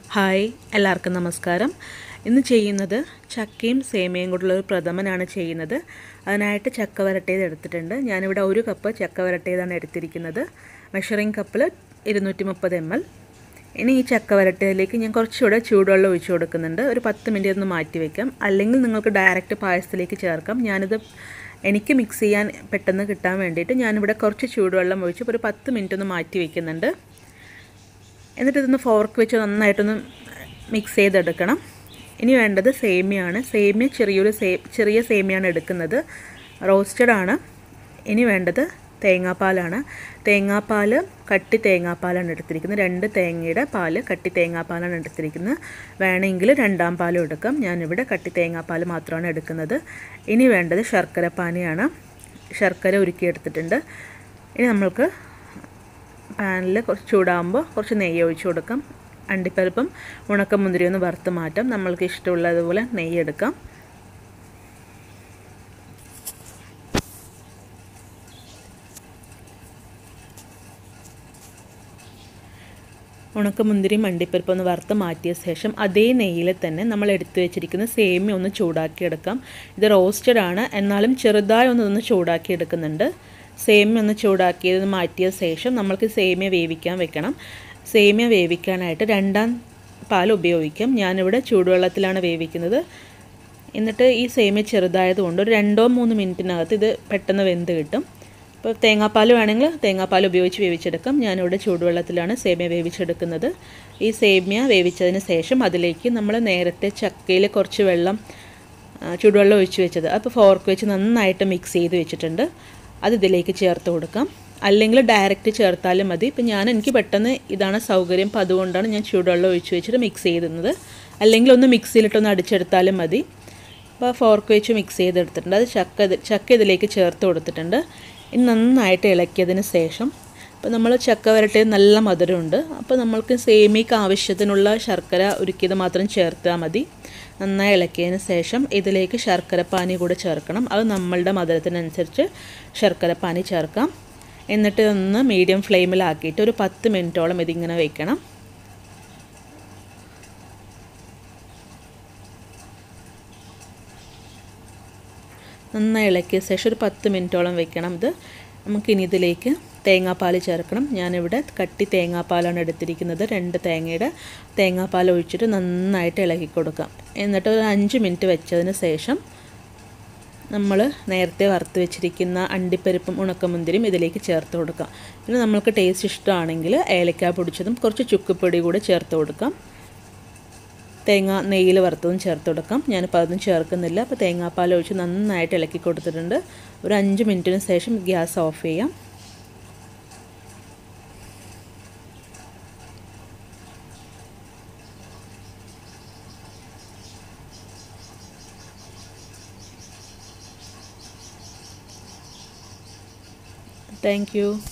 hi എല്ലാവർക്കും നമസ്കാരം ഇന്ന് ചെയ്യുന്നത് ചക്കയും സേമിയയും കൊണ്ടുള്ള ഒരു പ്രഥമനാണ് ചെയ്യുന്നത് അതിനായിട്ട് ചക്ക വരട്ടിയത് എടുത്തിട്ടുണ്ട് ഞാനിവിടെ ഒരു കപ്പ് ചക്ക വരട്ടിയതാണ് എടുത്തിരിക്കുന്നത് മെഷറിംഗ് കപ്പിൽ ഇരുന്നൂറ്റി മുപ്പത് എം എൽ ഇനി ഈ ചക്ക വരട്ടിയതിലേക്ക് ഞാൻ കുറച്ചുകൂടെ ചൂടുവെള്ളം ഒഴിച്ചു കൊടുക്കുന്നുണ്ട് ഒരു പത്ത് മിനിറ്റ് ഒന്ന് മാറ്റി വയ്ക്കാം അല്ലെങ്കിൽ നിങ്ങൾക്ക് ഡയറക്റ്റ് പായസത്തിലേക്ക് ചേർക്കാം ഞാനിത് എനിക്ക് മിക്സ് ചെയ്യാൻ പെട്ടെന്ന് കിട്ടാൻ വേണ്ടിയിട്ട് ഞാനിവിടെ കുറച്ച് ചൂടുവെള്ളം ഒഴിച്ച് ഒരു പത്ത് മിനിറ്റ് ഒന്ന് മാറ്റി വയ്ക്കുന്നുണ്ട് എന്നിട്ട് ഇതൊന്ന് ഫോർക്ക് വെച്ച് നന്നായിട്ടൊന്ന് മിക്സ് ചെയ്തെടുക്കണം ഇനി വേണ്ടത് സേമിയാണ് സേമിയ ചെറിയൊരു സേ ചെറിയ സേമിയാണ് എടുക്കുന്നത് റോസ്റ്റഡ് ആണ് ഇനി വേണ്ടത് തേങ്ങാപ്പാലാണ് തേങ്ങാപ്പാൽ കട്ടി തേങ്ങാപ്പാലാണ് എടുത്തിരിക്കുന്നത് രണ്ട് തേങ്ങയുടെ പാല് കട്ടി തേങ്ങാപ്പാലാണ് എടുത്തിരിക്കുന്നത് വേണമെങ്കിൽ രണ്ടാം പാലും എടുക്കാം ഞാനിവിടെ കട്ടി തേങ്ങാപ്പാൽ മാത്രമാണ് എടുക്കുന്നത് ഇനി വേണ്ടത് ശർക്കര പാനിയാണ് ശർക്കര ഉരുക്കി എടുത്തിട്ടുണ്ട് ഇനി നമ്മൾക്ക് പാനിൽ കുറച്ച് ചൂടാകുമ്പോൾ കുറച്ച് നെയ്യ് ഒഴിച്ച് കൊടുക്കാം അണ്ടിപ്പരിപ്പും ഉണക്കമുന്തിരി ഒന്ന് വറുത്ത് മാറ്റാം നമ്മൾക്ക് ഇഷ്ടമുള്ളതുപോലെ നെയ്യ് എടുക്കാം ഉണക്കമുന്തിരിയും അണ്ടിപ്പരിപ്പും ഒന്ന് വറുത്ത് മാറ്റിയ ശേഷം അതേ നെയ്യിൽ തന്നെ നമ്മൾ എടുത്തു വെച്ചിരിക്കുന്ന സേമിയ ഒന്ന് ചൂടാക്കി എടുക്കാം ഇത് റോസ്റ്റഡ് ആണ് എന്നാലും ചെറുതായി ഒന്ന് ഒന്ന് ചൂടാക്കി എടുക്കുന്നുണ്ട് സേമിയ ഒന്ന് ചൂടാക്കിയത് മാറ്റിയ ശേഷം നമ്മൾക്ക് സേമിയ വേവിക്കാൻ വെക്കണം സേമിയ വേവിക്കാനായിട്ട് രണ്ടാം പാൽ ഉപയോഗിക്കാം ഞാനിവിടെ ചൂടുവെള്ളത്തിലാണ് വേവിക്കുന്നത് എന്നിട്ട് ഈ സേമിയ ചെറുതായതുകൊണ്ട് ഒരു രണ്ടോ മൂന്ന് മിനിറ്റിനകത്ത് ഇത് പെട്ടെന്ന് വെന്ത് കിട്ടും ഇപ്പോൾ തേങ്ങാപ്പാൽ വേണമെങ്കിൽ തേങ്ങാപ്പാൽ ഉപയോഗിച്ച് വേവിച്ചെടുക്കാം ഞാനിവിടെ ചൂടുവെള്ളത്തിലാണ് സേമിയ വേവിച്ചെടുക്കുന്നത് ഈ സേമിയ വേവിച്ചതിന് ശേഷം അതിലേക്ക് നമ്മൾ നേരത്തെ ചക്കയിൽ കുറച്ച് വെള്ളം ചൂടുവെള്ളം ഒഴിച്ച് വെച്ചത് അപ്പോൾ ഫോർക്ക് വെച്ച് നന്നായിട്ട് മിക്സ് ചെയ്ത് വെച്ചിട്ടുണ്ട് അത് ഇതിലേക്ക് ചേർത്ത് കൊടുക്കാം അല്ലെങ്കിൽ ഡയറക്റ്റ് ചേർത്താലും മതി ഇപ്പം ഞാൻ എനിക്ക് പെട്ടെന്ന് ഇതാണ് സൗകര്യം അപ്പോൾ അതുകൊണ്ടാണ് ഞാൻ ചൂടുവെള്ളം ഒഴിച്ച് വെച്ചിട്ട് മിക്സ് ചെയ്തിരുന്നത് അല്ലെങ്കിൽ ഒന്ന് മിക്സിയിലിട്ടൊന്ന് അടിച്ചെടുത്താലും മതി അപ്പോൾ ഫോർക്ക് വെച്ച് മിക്സ് ചെയ്തെടുത്തിട്ടുണ്ട് അത് ചക്ക ചക്ക ഇതിലേക്ക് ചേർത്ത് കൊടുത്തിട്ടുണ്ട് ഇനി നന്നായിട്ട് ഇളക്കിയതിന് ശേഷം ഇപ്പോൾ നമ്മൾ ചക്ക വരട്ടിയത് നല്ല മധുരമുണ്ട് അപ്പോൾ നമ്മൾക്ക് സേമിക്ക് ആവശ്യത്തിനുള്ള ശർക്കര ഉരുക്കിയത് മാത്രം ചേർത്താൽ മതി നന്നായി ഇളക്കിയതിന് ശേഷം ഇതിലേക്ക് ശർക്കര പാനി കൂടെ ചേർക്കണം അത് നമ്മളുടെ മധുരത്തിനനുസരിച്ച് ശർക്കര പാനി ചേർക്കാം എന്നിട്ട് ഒന്ന് മീഡിയം ഫ്ലെയിമിലാക്കിയിട്ട് ഒരു പത്ത് മിനിറ്റോളം ഇതിങ്ങനെ വയ്ക്കണം നന്നായി ഇളക്കിയ ശേഷം ഒരു പത്ത് മിനിറ്റോളം വെക്കണം ഇത് നമുക്കിനി ഇതിലേക്ക് തേങ്ങാപ്പാൽ ചേർക്കണം ഞാനിവിടെ കട്ടി തേങ്ങാപ്പാലാണ് എടുത്തിരിക്കുന്നത് രണ്ട് തേങ്ങയുടെ തേങ്ങാപ്പാൽ ഒഴിച്ചിട്ട് നന്നായിട്ട് ഇളക്കി കൊടുക്കാം എന്നിട്ട് ഒരു അഞ്ച് മിനിറ്റ് വെച്ചതിന് ശേഷം നമ്മൾ നേരത്തെ വറുത്ത് വെച്ചിരിക്കുന്ന അണ്ടിപ്പരിപ്പും ഉണക്കമുന്തിരിയും ഇതിലേക്ക് ചേർത്ത് കൊടുക്കാം പിന്നെ നമ്മൾക്ക് ടേസ്റ്റ് ഇഷ്ടമാണെങ്കിൽ ഏലക്ക പൊടിച്ചതും കുറച്ച് ചുക്കുപ്പൊടി കൂടെ ചേർത്ത് കൊടുക്കാം തേങ്ങ നെയ്യിൽ വറുത്തതും ചേർത്ത് കൊടുക്കാം ഞാനിപ്പോൾ അതൊന്നും ചേർക്കുന്നില്ല അപ്പോൾ തേങ്ങാപ്പാൽ ഒഴിച്ച് നന്നായിട്ട് ഇളക്കി കൊടുത്തിട്ടുണ്ട് ഒരു അഞ്ച് മിനിറ്റിന് ശേഷം ഗ്യാസ് ഓഫ് ചെയ്യാം താങ്ക് യു